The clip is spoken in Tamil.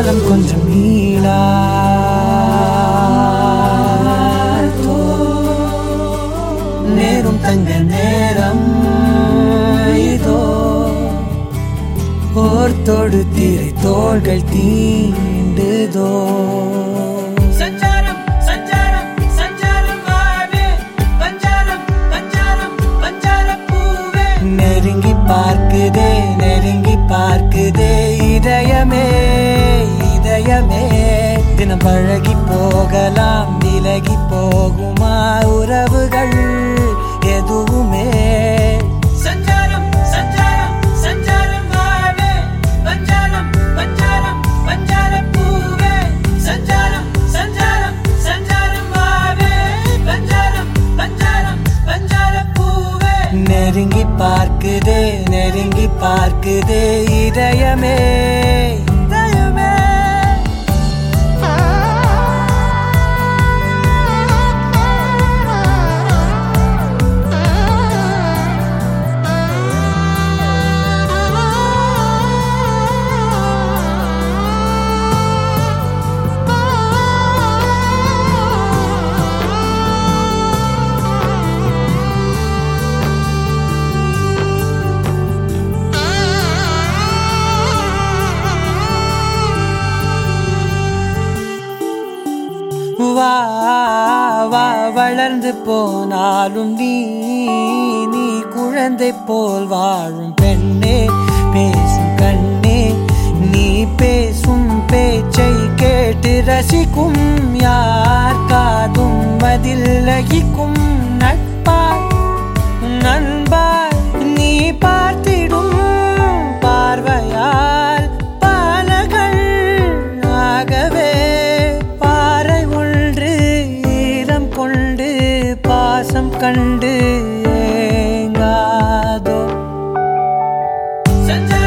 காலம் கொஞ்சம் நீளாதோ நேரும் தங்க நேரம் இதோ ஓர் தொடு திரை தோள்கள் தீண்டுதோ சஞ்சாரம் சஞ்சாரம் சஞ்சாரம் வாழ்வே பஞ்சாரம் பஞ்சாரம் பஞ்சார பூவே நெருங்கி பார்க்குதே நெருங்கி பார்க்குதே இதயமே இதயமே தினம் பழகி போகலாம் விலகி போகுமா உறவுகள் எதுவுமே சஞ்சாரம் சஞ்சாரம் சஞ்சாரம் வாழ்வே பஞ்சாரம் பஞ்சாரம் பஞ்சார பூவே சஞ்சாரம் சஞ்சாரம் சஞ்சாரம் வாழ்வே பஞ்சாரம் பஞ்சாரம் பஞ்சார பூவே நெருங்கி பார்க்குதே நெருங்கி பார்க்குதே இதயமே இதயமே வா வா வளர்ந்து போனாலும் நீ நீ குழந்தை போல் வாழும் பெண்ணே பேசும் கண்ணே நீ பேசும் பேச்சை கேட்டு ரசிக்கும் யார் காதும் பதில் லகிக்கும் நட்பாய் நண்பாய் நீ பார்த்திடும் பார்வையால் பாலகள் ஆகவே பாறை ஒன்று ஈரம் கொண்டு பாசம் கண்டு ஏங்காதோ சஞ்சாரம்